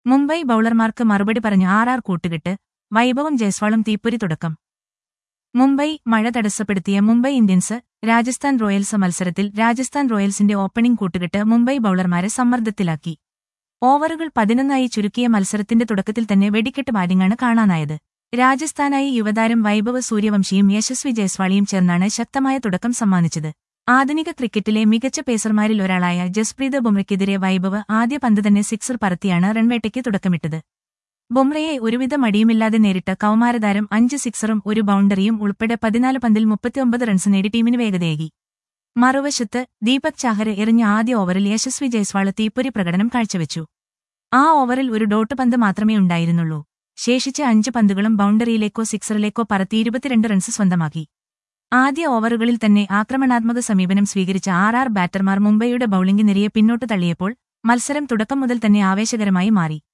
മുംബൈ ബൌളർമാർക്ക് മറുപടി പറഞ്ഞ R R കൂട്ടുകെട്ട് വൈഭവും ജയ്സ്വാളും തീപ്പൊരി തുടക്കം മുംബൈ മഴ തടസ്സപ്പെടുത്തിയ മുംബൈ ഇന്ത്യൻസ് രാജസ്ഥാൻ റോയൽസ് മത്സരത്തിൽ രാജസ്ഥാൻ റോയൽസിന്റെ ഓപ്പണിംഗ് കൂട്ടുകെട്ട് മുംബൈ ബൌളർമാരെ സമ്മർദ്ദത്തിലാക്കി ഓവറുകൾ പതിനൊന്നായി ചുരുക്കിയ മത്സരത്തിന്റെ തുടക്കത്തിൽ തന്നെ വെടിക്കെട്ട് ബാറ്റിംഗാണ് കാണാനായത് രാജസ്ഥാനായി യുവതാരം വൈഭവ് സൂര്യവംശിയും യശസ്വി ജയ്സ്വാളിയും ചേർന്നാണ് ശക്തമായ തുടക്കം സമ്മാനിച്ചത് ആധുനിക ക്രിക്കറ്റിലെ മികച്ച പേസർമാരിൽ ഒരാളായ ജസ്പ്രീത് ബുംറയ്ക്കെതിരെ വൈഭവ് ആദ്യ പന്ത് തന്നെ സിക്സർ പറത്തിയാണ് റൺവേട്ടയ്ക്ക് തുടക്കമിട്ടത് ബുംറയെ ഒരുവിധ മടിയുമില്ലാതെ നേരിട്ട കൗമാരതാരം അഞ്ച് സിക്സറും ഒരു ബൗണ്ടറിയും ഉൾപ്പെടെ പതിനാല് പന്തിൽ മുപ്പത്തിയൊമ്പത് റൺസ് നേടി ടീമിന് വേഗതയേകി മറുവശത്ത് ദീപക് ചാഹര് എറിഞ്ഞ ആദ്യ ഓവറിൽ യശസ്വി ജയ്സ്വാള് തീപ്പൊരി പ്രകടനം കാഴ്ചവെച്ചു ആ ഓവറിൽ ഒരു ഡോട്ട് പന്ത് മാത്രമേ ഉണ്ടായിരുന്നുള്ളൂ ശേഷിച്ച അഞ്ച് പന്തുകളും ബൗണ്ടറിയിലേക്കോ സിക്സറിലേക്കോ പറത്തി ഇരുപത്തിരണ്ട് റൺസ് സ്വന്തമാക്കി ആദ്യ ഓവറുകളിൽ തന്നെ ആക്രമണാത്മക സമീപനം സ്വീകരിച്ച ആർ ആർ ബാറ്റർമാർ മുംബൈയുടെ ബൌളിംഗ് നിരയെ പിന്നോട്ട് തള്ളിയപ്പോൾ മത്സരം തുടക്കം മുതൽ തന്നെ ആവേശകരമായി മാറി